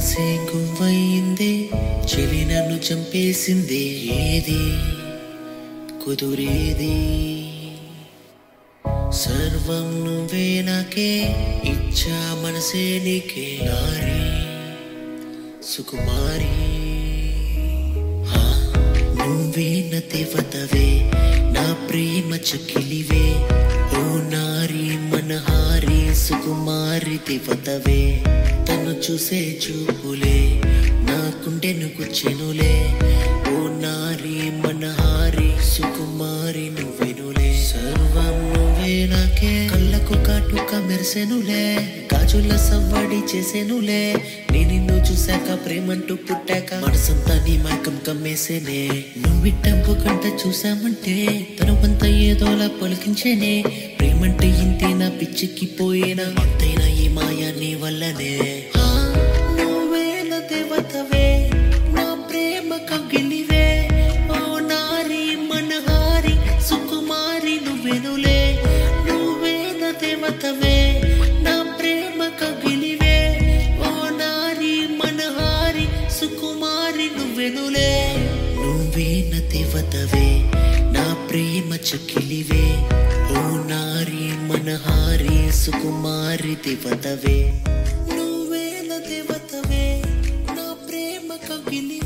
మనసే గువ్వయిందే చెలి నన్ను చంపేసిందే ఏది కుదురేది సర్వం నువ్వే నాకే ఇచ్చా మనసే నీకే నారి సుకుమారి హా, నువ్వే నా దేవతవే నా ప్రేమ చకిలివే ఓ నారి మనహారి సుకుమారి దేవతవే తను చూసే చూపులే నా గుండెను గుచ్చెనులే ఓ నారి మనహారి సుకుమారి నువ్వెనులే సర్వం నువ్వే నాకే కళ్ళకు కాటుక మెరిసెనులే గాజుల సవ్వడి చేసెనులే నీ నిన్ను చూశాక ప్రేమంటూ పుట్టాక మనసంతా నీ మైకం కమ్మేసేనే నువ్విట్టంపు కంట చూసామంటే తనువంత ఏదోలా పలికించేనే ప్రేమంటే ఇంతే నా పిచ్చికి పోయేనా ఎంతైనా ఈ మాయా నీ వల్లనే ఆ, నువ్వే నా దేవతవే నా ప్రేమ కగిలివే ఓ నారి మనహారి సుకుమారి నువ్వెనులే నువ్వే నా దేవతవే నా ప్రేమ కగిలివే ఓ నారి మనహారి సుకుమారి నువ్వెనులే నువ్వే నా దేవతవే నా ప్రేమ చకిలివే ఓ నారి మనహారి సుకుమారి దేవతవే నువ్వే నా దేవతవే నా ప్రేమ కగిలివే